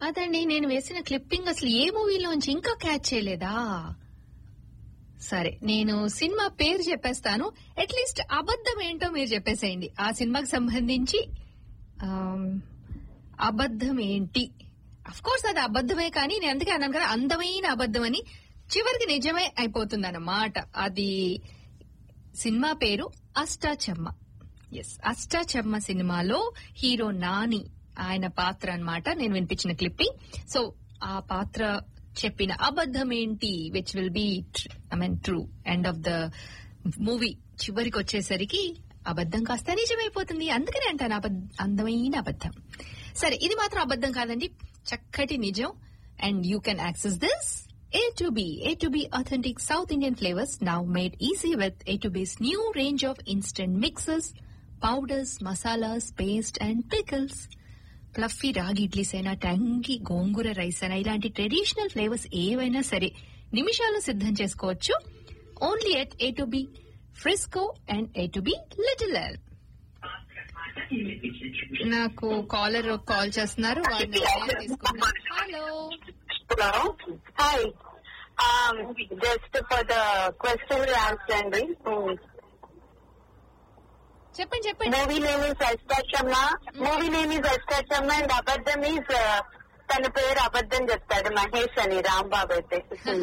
అదండి నేను వేసిన క్లిప్పింగ్ అసలు ఏ మూవీలోంచి ఇంకా క్యాచ్ చేయలేదా సరే నేను సినిమా పేరు చెప్పేస్తాను అట్లీస్ట్ అబద్ధం ఏంటో మీరు చెప్పేసేయండి ఆ సినిమాకి సంబంధించి ఆమ్, అబద్ధం ఏంటి అఫ్ కోర్స్ అది అబద్ధమే కానీ నేను అందుకే అన్నాను కదా అందమైన అబద్ధం అని చివరికి నిజమే అయిపోతుంది అన్నమాట అది సినిమా పేరు అష్టాచమ్మ ఎస్ అష్టాచమ్మ సినిమాలో హీరో నాని ఆయన పాత్ర అన్నమాట నేను వినిపించిన క్లిప్పింగ్ సో ఆ పాత్ర చెప్పిన అబద్ధం ఏంటి which will be I mean true end of the movie చివరికి వచ్చేసరికి అబద్ధం కాస్త నిజమైపోతుంది అందుకనే అంటాను అబద్ధ అందమైన అబద్ధం సరే ఇది మాత్రం అబద్ధం కాదండి చక్కటి నిజం and you can access this A to B. A to B authentic South Indian flavors now made easy with A to B's new range of instant mixes, powders, masalas, paste and pickles. Fluffy ragi idlis అయినా టంగి గోంగూర rice అయినా ఇలాంటి traditional flavours ఏవైనా సరే నిమిషాల్లో సిద్ధం చేసుకోవచ్చు only at A to B Frisco and A to B little L నాకు caller call చేస్తున్నారు వాడిని లైన్లో తీసుకుంటున్నాను hello Hello. Hi. Um, just for the question you asked, Henry. Mm. చెప్పండి చెప్పండి Movie name is Astachama. Movie name is Astachama and Abadam is uh, తన పేరు అబద్ధం చెప్తాడు మహేష్ అని రాంబాబు అయితే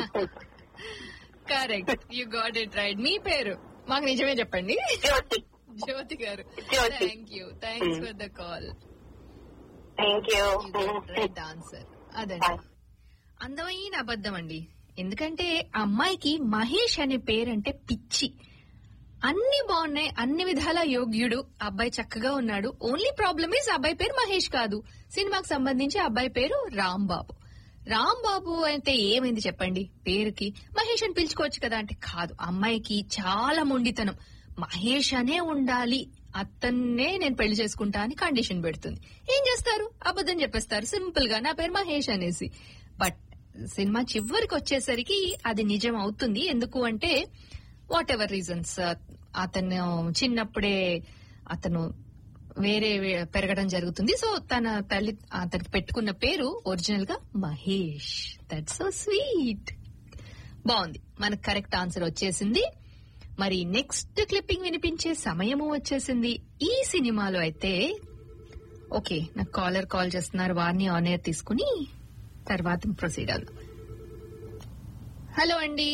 correct you got it right మీ పేరు మాకు నిజమే చెప్పండి జ్యోతి జ్యోతి గారు Jyothi. Thank you thanks for the call thank you right answer అదండి అందమైన అబద్ధం అండి ఎందుకంటే ఆ అమ్మాయికి మహేష్ అనే పేరంటే పిచ్చి అన్ని బాగున్నాయి అన్ని విధాల యోగ్యుడు అబ్బాయి చక్కగా ఉన్నాడు ఓన్లీ ప్రాబ్లమ్ ఈజ్ అబ్బాయి పేరు మహేష్ కాదు సినిమాకి సంబంధించి అబ్బాయి పేరు రాంబాబు రాంబాబు అయితే ఏమైంది చెప్పండి పేరుకి మహేష్ అని పిలుచుకోవచ్చు కదా అంటే కాదు అమ్మాయికి చాలా మొండితనం మహేష్ అనే ఉండాలి అతన్నే నేను పెళ్లి చేసుకుంటా అని కండిషన్ పెడుతుంది ఏం చేస్తారు అబద్ధం చెప్పేస్తారు సింపుల్ గా నా పేరు మహేష్ అనేసి బట్ సినిమా చివరికి వచ్చేసరికి అది నిజం అవుతుంది ఎందుకు అంటే వాట్ ఎవర్ రీజన్స్ అతను చిన్నప్పుడే అతను వేరే వే- పెరగడం జరుగుతుంది సో తన తల్లి అతనికి పెట్టుకున్న పేరు ఒరిజినల్ గా మహేష్ దట్ సో స్వీట్ బాగుంది మనకు కరెక్ట్ ఆన్సర్ వచ్చేసింది మరి నెక్స్ట్ క్లిప్పింగ్ వినిపించే సమయము వచ్చేసింది ఈ సినిమాలో అయితే ఓకే నాకు కాలర్ కాల్ చేస్తున్నారు వారిని ఆన్ ఎయిర్ తీసుకుని తర్వాత ప్రొసీడ్ అవుదాం హలో అండి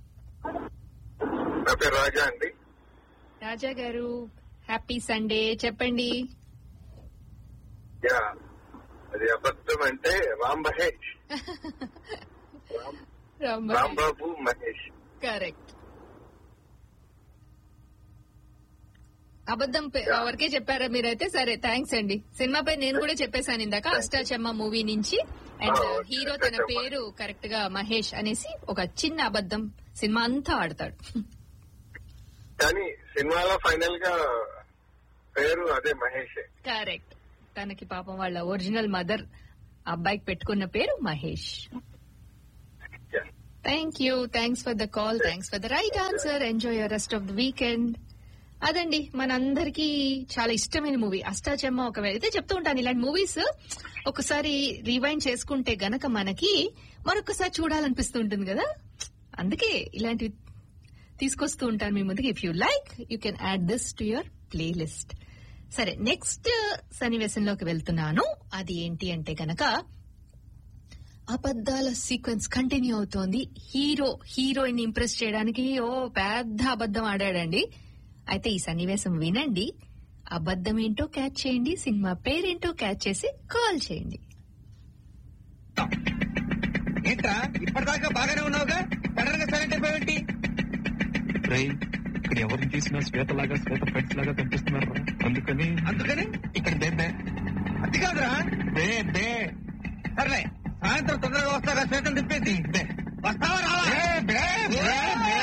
నా పేరు రాజా అండి రాజా గారు హ్యాపీ సండే చెప్పండి యా అది అబద్ధం అంటే రామ్ మహేష్ రాంబాబు మహేష్ కరెక్ట్ అబద్ధం పే- వరకే చెప్పారా మీరైతే సరే థ్యాంక్స్ అండి సినిమా పేరు నేను కూడా చెప్పేశాను ఇందాక అష్టాచమ్మ మూవీ నుంచి అండ్ Oh, హీరో తన అష్టాచమ్మ. పేరు కరెక్ట్ గా మహేష్ అనేసి ఒక చిన్న అబద్ధం సినిమా అంతా ఆడతాడు కానీ సినిమాలో ఫైనల్ గా పేరు అదే మహేషే కరెక్ట్ తనకి పాపం వాళ్ళ ఒరిజినల్ మదర్ అబ్బాయికి పెట్టుకున్న పేరు Mahesh Yeah. Thank you thanks for the call thanks for the right answer enjoy your rest of the weekend అదండి మనందరికీ చాలా ఇష్టమైన మూవీ అష్టాచమ్మ ఒకవేళ అయితే చెప్తూ ఉంటాను ఇలాంటి మూవీస్ ఒకసారి రివైండ్ చేసుకుంటే గనక మనకి మరొకసారి చూడాలనిపిస్తూ ఉంటుంది కదా అందుకే ఇలాంటివి తీసుకొస్తూ ఉంటాను మీ ముందుకి if you like you can add this to your playlist సరే నెక్స్ట్ సన్నివేశంలోకి వెళ్తున్నాను అది ఏంటి అంటే గనక అబద్దాల సీక్వెన్స్ కంటిన్యూ అవుతోంది హీరో హీరోయిన్ ఇంప్రెస్ చేయడానికి ఓ పెద్ద అబద్ధం ఆడాడండి అయితే ఈ సన్నివేశం వినండి అబద్ధం ఏంటో క్యాచ్ చేయండి సినిమా పేరేంటో క్యాచ్ చేసి కాల్ చేయండి ఏంట్రా ఇప్పటిదాకా బాగానే ఉన్నావుగా సడన్ గా సైలెంట్ అయిపోయేంటి రేయ్ ఇక్కడ ఎవరిని తీసినా శ్వేత లాగా శ్వేత ఫ్రెండ్స్ లాగా కనిపిస్తున్నారు అందుకని అందుకని ఇక్కడ బే బే అది కాదురా బే బే సర్లే సాయంత్రం తొందరగా వస్తాగా శ్వేతం తిప్పేసి బే వస్తావా రావా బే బే బే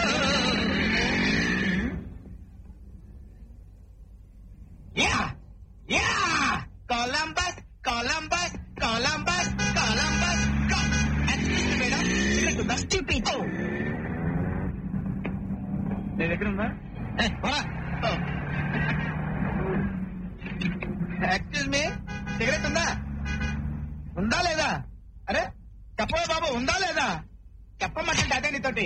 యా యా Columbus Columbus Columbus Columbus madam stupid నీ దగ్గర ఉందా ఎక్స్క్యూజ్ మీ సిగరెట్ ఉందా ఉందా లేదా అరే చెప్పవే బాబు ఉందా లేదా చెప్పమంటే అదే నీతోటి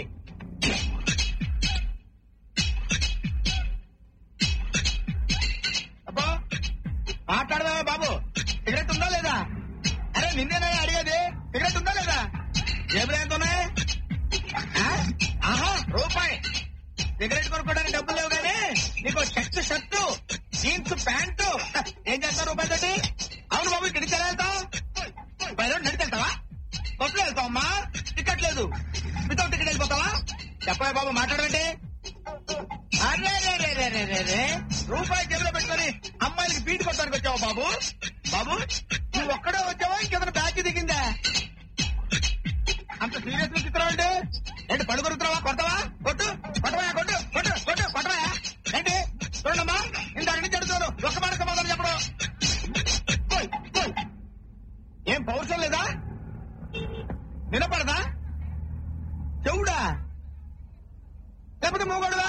అబ్బో మాట్లాడదా బాబు సిగరెట్ ఉందా లేదా అరే నిన్నేనా అడిగేది సిగరెట్ ఉందా లేదా జేబులు ఎంత ఉన్నాయి ఆ? ఆహా రూపాయి సిగరెట్ కొనుక్కోవడానికి డబ్బులు లేవు కానీ నీకు షర్ట్ షర్టు జీన్స్ ప్యాంటు ఏం చేస్తావు రూపాయి తోటి అవును బాబు ఇక్కడికి ఎలా వెళ్తావు బయట నడిచి వెళ్తావా బస్సులో వెళ్తావు అమ్మా టికెట్ లేదు వితౌట్ టికెట్ వెళ్ళిపోతావా చెప్పవే బాబు మాట్లాడండి అరే రే రే రే రే రే రే రూపాయి జేబులో పెట్టుకొని అమ్మాయిలకి బీట్ కొట్టడానికి వచ్చావా బాబు బాబు నువ్వు ఒక్కడే వచ్చావా ఇంకేదైనా బ్యాగ్ దిగిందా అంత సీరియస్ గా చిత్రం అంటే ఏంటి పడుకొరుతున్నావా కొడతావా కొట్టు కొట్టవా కొట్టు కొట్టు కొట్టు కొట్టవా ఏంటి చూడమ్మా ఇందాక నుంచి అడుగుతాను ఒక్క మాట సమాధానం చెప్పడం పోయ్, పోయ్. ఏం పౌరుషం లేదా వినపడదా చెవుడా లేకపోతే మూగోడువా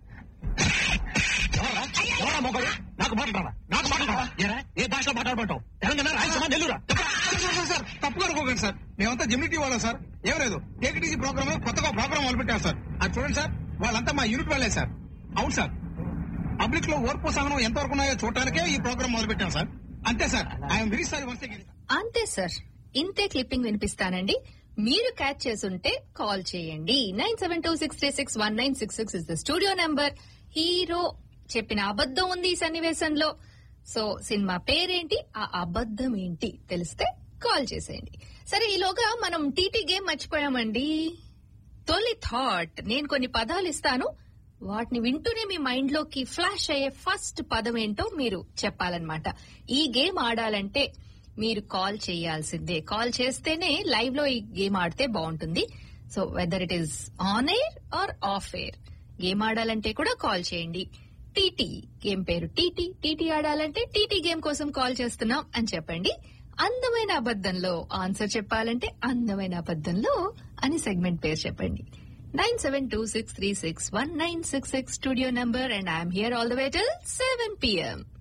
ఎవరా మొగడు? నాకు మాట్లాడరా నాకు మాట్లాడరా ఏరా? ఏ భాషలో మాట్లాడమంటావు తెలంగాణ రాయలసీమ నెల్లూరా సార్ తప్పుగా అనుకోకండి సార్ మేమంతా జిమ్యూనిటీ వాళ్ళం సార్ ఏం లేదు టేకిటీసీ ప్రోగ్రామ్ కొత్తగా ప్రోగ్రామ్ మొదలు పెట్టాం సార్ అది చూడండి సార్ వాళ్ళంతా మా యూనిట్ వాళ్ళే సార్ అవును సార్ పబ్లిక్ లో ఓర్పు సహనం ఎంతవరకు ఉన్నాయో చూడటానికే ఈ ప్రోగ్రామ్ మొదలు పెట్టాం సార్ అంతే sir I'm very sorry once again అంతే సార్ ఇంతే క్లిప్పింగ్ వినిపిస్తానండి మీరు క్యాచ్ చేసుంటే కాల్ చేయండి nine seven two six three six one nine six six is the studio number hero చెప్పిన అబద్ధం ఉంది ఈ సన్నివేశంలో సో సినిమా పేరేంటి ఆ అబద్ధం ఏంటి తెలిస్తే కాల్ చేసేయండి సరే ఈలోగా మనం టీటీ గేమ్ మర్చిపోయామండి తొలి థాట్ నేను కొన్ని పదాలు ఇస్తాను వాటిని వింటూనే మీ మైండ్ లోకి ఫ్లాష్ అయ్యే ఫస్ట్ పదం ఏంటో మీరు చెప్పాలన్నమాట ఈ గేమ్ ఆడాలంటే మీరు కాల్ చేయాల్సిందే కాల్ చేస్తేనే లైవ్ లో ఈ గేమ్ ఆడితే బాగుంటుంది so whether it is on air or off air game ఆడాలంటే కూడా కాల్ చేయండి టీటీ గేమ్ పేరు టీటీ టీటీ ఆడాలంటే టీటీ గేమ్ కోసం కాల్ చేస్తున్నాం అని చెప్పండి అందమైన అబద్ధంలో ఆన్సర్ చెప్పాలంటే అందమైన అబద్ధంలో అని సెగ్మెంట్ పేరు చెప్పండి nine seven two six three six one nine six six studio number and I'm here all the way till seven PM